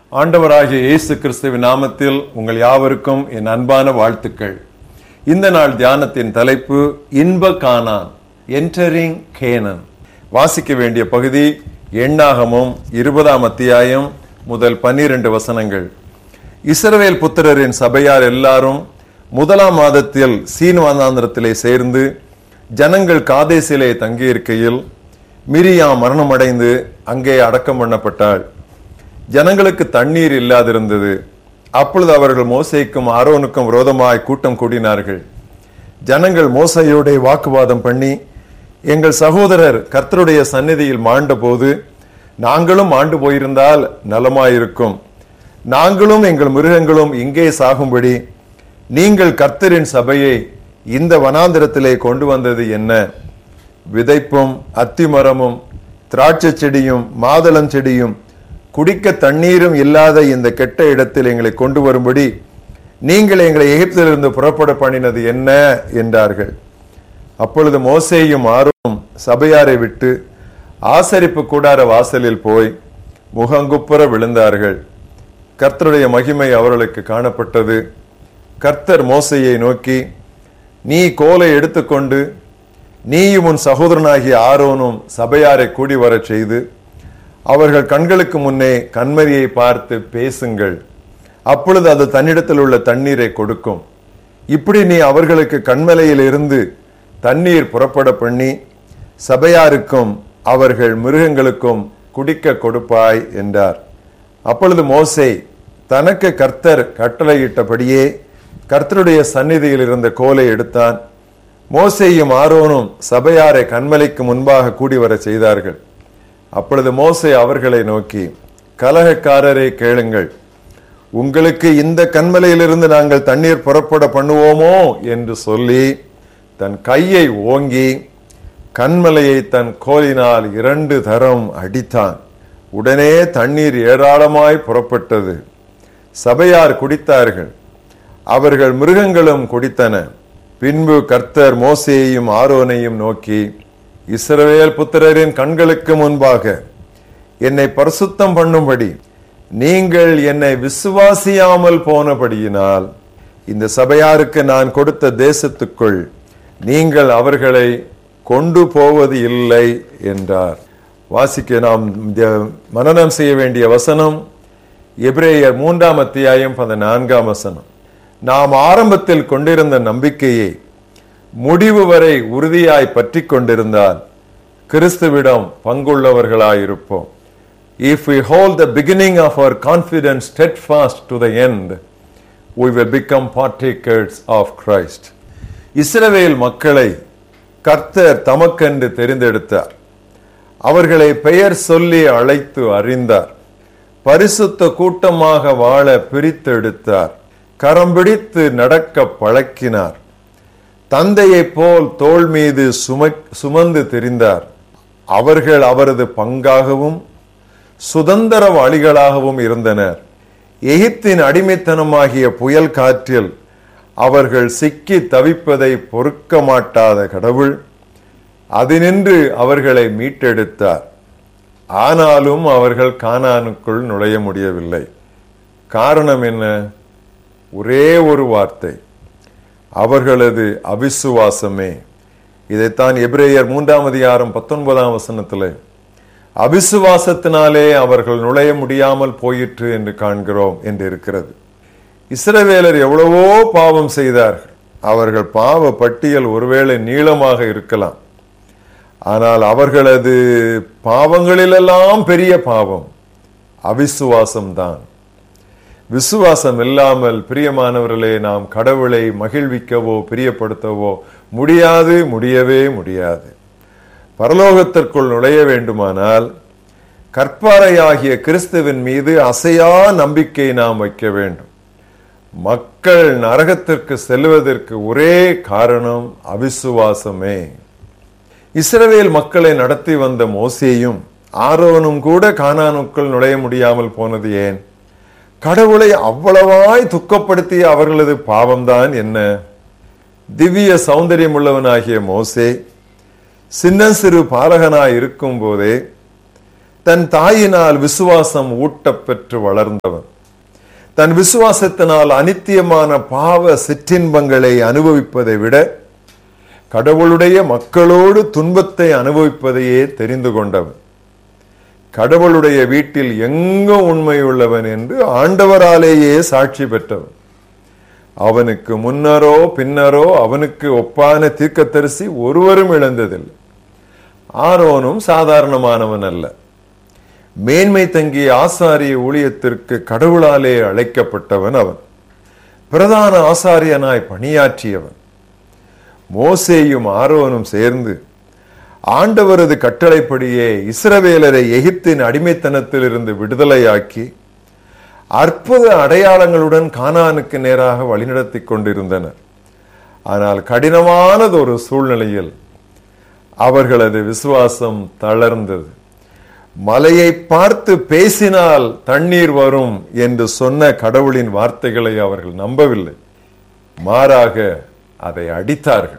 ஆண்டவராகிய இயேசு கிறிஸ்துவின் நாமத்தில் உங்கள் யாவருக்கும் என் அன்பான வாழ்த்துக்கள் இந்த நாள் தியானத்தின் தலைப்பு இன்ப கானான் என்டரிங் கேனன் வாசிக்க வேண்டிய பகுதி எண்ணாகமும் இருபதாம் அத்தியாயம் முதல் பன்னிரண்டு வசனங்கள் இஸ்ரவேல் புத்திரரின் சபையார் எல்லாரும் முதலாம் மாதத்தில் சீன் வனாந்திரத்திலே சேர்ந்து ஜனங்கள் காதேசிலே தங்கியிருக்கையில் மிரியா மரணமடைந்து அங்கே அடக்கம் பண்ணப்பட்டாள் ஜனங்களுக்கு தண்ணீர் இல்லாதிருந்தது அப்பொழுது அவர்கள் மோசைக்கும் ஆரோனுக்கும் விரோதமாய் கூட்டம் கூடினார்கள் ஜனங்கள் மோசையோட வாக்குவாதம் பண்ணி எங்கள் சகோதரர் கர்த்தருடைய சந்நிதியில் மாண்டபோது நாங்களும் ஆண்டு போயிருந்தால் நலமாயிருக்கும் நாங்களும் எங்கள் மிருகங்களும் இங்கே சாகும்படி நீங்கள் கர்த்தரின் சபையை இந்த வனாந்திரத்திலே கொண்டு வந்தது என்ன விதைப்பும் அத்திமரமும் திராட்சை செடியும் மாதளம் செடியும் குடிக்க தண்ணீரும் இல்லாத இந்த கெட்ட இடத்தில் எங்களை கொண்டு வரும்படி நீங்கள் எங்களை எகிப்திலிருந்து புறப்பட பண்ணினது என்ன என்றார்கள் அப்பொழுது மோசேயும் ஆரோனும் சபையாரை விட்டு ஆசரிப்பு கூடார வாசலில் போய் முகங்குப்புற விழுந்தார்கள் கர்த்தருடைய மகிமை அவர்களுக்கு காணப்பட்டது கர்த்தர் மோசையை நோக்கி நீ கோலை எடுத்துக்கொண்டு நீயும் உன் சகோதரனாகிய ஆரோனும் சபையாரை கூடி வரச் செய்து அவர்கள் கண்களுக்கு முன்னே கண்மரியை பார்த்து பேசுங்கள் அப்பொழுது அது தன்னிடத்தில் உள்ள தண்ணீரை கொடுக்கும் இப்படி நீ அவர்களுக்கு கண்மலையில் இருந்து தண்ணீர் புறப்பட பண்ணி சபையாருக்கும் அவர்கள் மிருகங்களுக்கும் குடிக்க கொடுப்பாய் என்றார் அப்பொழுது மோசே தனக்கு கர்த்தர் கட்டளையிட்டபடியே கர்த்தருடைய சந்நிதியில் இருந்த கோலை எடுத்தான் மோசேயும் ஆரோனும் சபையாரை கண்மலைக்கு முன்பாக கூடி வர செய்தார்கள் அப்பொழுது மோசே அவர்களை நோக்கி கலகக்காரரை கேளுங்கள் உங்களுக்கு இந்த கண்மலையிலிருந்து நாங்கள் தண்ணீர் புறப்பட பண்ணுவோமோ என்று சொல்லி தன் கையை ஓங்கி கண்மலையை தன் கோலினால் இரண்டு தரம் அடித்தான் உடனே தண்ணீர் ஏராளமாய் புறப்பட்டது சபையார் குடித்தார்கள் அவர்கள் மிருகங்களும் குடித்தன பின்பு கர்த்தர் மோசேயையும் ஆரோனையும் நோக்கி இஸ்ரவேல் புத்திரரின் கண்களுக்கு முன்பாக என்னை பரிசுத்தம் பண்ணும்படி நீங்கள் என்னை விசுவாசியாமல் போனபடியினால் இந்த சபையாருக்கு நான் கொடுத்த தேசத்துக்குள் நீங்கள் அவர்களை கொண்டு போவது இல்லை என்றார் வாசிக்க நாம் மனநம் செய்ய வேண்டிய வசனம் எபிரேயர் மூன்றாம் அத்தியாயம் பதினான்காம் வசனம் நாம் ஆரம்பத்தில் கொண்டிருந்த நம்பிக்கையை முடிவு வரை உறுதியாய் பற்றி கொண்டிருந்தால் கிறிஸ்துவிடம் பங்குள்ளவர்களாயிருப்போம் if we hold the beginning of our confidence steadfast to the end we will become partakers of Christ. இஸ்ரவேல் மக்களை கர்த்தர் தமக்கென்று தெரிந்தெடுத்தார் அவர்களை பெயர் சொல்லி அழைத்து அறிந்தார் பரிசுத்த கூட்டமாக வாழ பிரித்தெடுத்தார் கரம் பிடித்து நடக்க பழக்கினார் தந்தையைப் போல் தோல் மீது சும சுமந்து தெரிந்தார் அவர்கள் அவரது பங்காகவும் சுதந்திரவாளிகளாகவும் இருந்தனர் எகிப்தின் அடிமைத்தனமாகிய புயல் காற்றில் அவர்கள் சிக்கி தவிப்பதை பொறுக்க மாட்டாத கடவுள் அதினின்று அவர்களை மீட்டெடுத்தார் ஆனாலும் அவர்கள் கானானுக்குள் நுழைய முடியவில்லை காரணம் என்ன ஒரே ஒரு வார்த்தை அவர்களது அவிசுவாசமே இதைத்தான் எபிரேயர் மூன்றாம் அதிகாரம் பத்தொன்பதாம் வசனத்தில் அவிசுவாசத்தினாலே அவர்கள் நுழைய முடியாமல் போயிற்று என்று காண்கிறோம் என்று இருக்கிறது இஸ்ரவேலர் எவ்வளவோ பாவம் செய்தார்கள் அவர்கள் பாவ பட்டியல் ஒருவேளை நீளமாக இருக்கலாம் ஆனால் அவர்களது பாவங்களிலெல்லாம் பெரிய பாவம் அவிசுவாசம்தான் விசுவாசம் இல்லாமல் பிரியமானவர்களே நாம் கடவுளை மகிழ்விக்கவோ பிரியப்படுத்தவோ முடியாது முடியவே முடியாது பரலோகத்திற்குள் நுழைய வேண்டுமானால் கற்பாறையாகிய கிறிஸ்துவின் மீது அசையா நம்பிக்கை நாம் வைக்க வேண்டும் மக்கள் நரகத்திற்கு செல்வதற்கு ஒரே காரணம் அவிசுவாசமே இஸ்ரவேல் மக்களை நடத்தி வந்த மோசேயும் ஆரோனும் கூட கானானுக்குள் நுழைய முடியாமல் போனது ஏன் கடவுளை அவ்வளவாய் துக்கப்படுத்திய அவர்களது பாவம்தான் என்ன திவ்ய சௌந்தரியம் உள்ளவனாகிய மோசே சின்ன சிறு பாலகனாய் இருக்கும் போதே தன் தாயினால் விசுவாசம் ஊட்டப்பெற்று வளர்ந்தவன் தன் விசுவாசத்தினால் அனித்தியமான பாவ சிற்றின்பங்களை அனுபவிப்பதை விட கடவுளுடைய மக்களோடு துன்பத்தை அனுபவிப்பதையே தெரிந்து கொண்டவன் கடவுளுடைய வீட்டில் எங்கும் உண்மையுள்ளவன் என்று ஆண்டவராலேயே சாட்சி பெற்றவன் அவனுக்கு முன்னரோ பின்னரோ அவனுக்கு ஒப்பான தீர்க்கத்தரிசி ஒருவரும் இழந்ததில்லை ஆரோனும் சாதாரணமானவன் அல்ல மேன்மை தங்கிய ஆசாரிய ஊழியத்திற்கு கடவுளாலே அழைக்கப்பட்டவன் அவன் பிரதான ஆசாரியனாய் பணியாற்றியவன் மோசேயும் ஆரோனும் சேர்ந்து ஆண்டவரது கட்டளைப்படியே இஸ்ரவேலரை எகிப்தின் அடிமைத்தனத்திலிருந்து விடுதலையாக்கி அற்புத அடையாளங்களுடன் கானானுக்கு நேராக வழிநடத்தி கொண்டிருந்தனர் ஆனால் கடினமானது ஒரு சூழ்நிலையில் அவர்களது விசுவாசம் தளர்ந்தது மலையை பார்த்து பேசினால் தண்ணீர் வரும் என்று சொன்ன கடவுளின் வார்த்தைகளை அவர்கள் நம்பவில்லை மாறாக அதை அடித்தார்கள்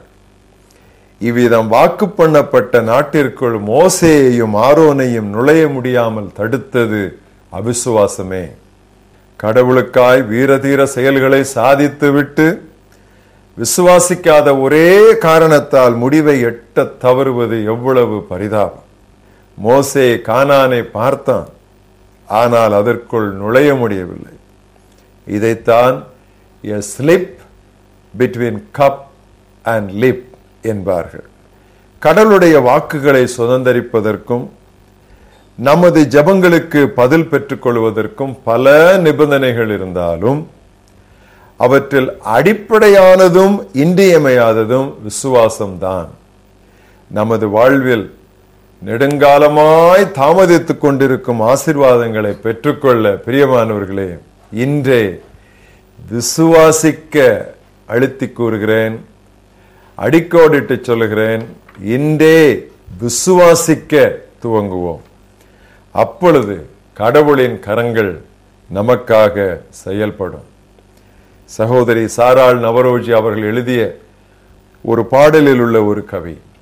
இவ்விதம் வாக்கு பண்ணப்பட்ட நாட்டிற்குள் மோசேயையும் ஆரோனையும் நுழைய முடியாமல் தடுத்தது அவிசுவாசமே கடவுளுக்காய் வீரதீர செயல்களை சாதித்துவிட்டு விசுவாசிக்காத ஒரே காரணத்தால் முடிவை எட்ட தவறுவது எவ்வளவு பரிதாபம் மோசே கானானை பார்த்தான் ஆனால் அதற்குள் நுழைய முடியவில்லை இதைத்தான் a slip between cup and lip என்பார்கள் கடவுளுடைய வாக்குகளை சுதந்திரிப்பதற்கும் நமது ஜபங்களுக்கு பதில் பெற்றுக் கொள்வதற்கும் பல நிபந்தனைகள் இருந்தாலும் அவற்றில் அடிப்படையானதும் இன்றியமையாததும் விசுவாசம்தான் நமது வாழ்வில் நெடுங்காலமாய் தாமதித்துக் கொண்டிருக்கும் ஆசிர்வாதங்களை பெற்றுக்கொள்ள பிரியமானவர்களே இன்றே விசுவாசிக்க அழுத்தி கூறுகிறேன் அடிக்கோடிட்டு சொல்லுகிறேன் இன்றே விசுவாசிக்க துவங்குவோம் அப்பொழுது கடவுளின் கரங்கள் நமக்காக செயல்படும் சகோதரி சாராள் நவரோஜி அவர்கள் எழுதிய ஒரு பாடலில் உள்ள ஒரு கவி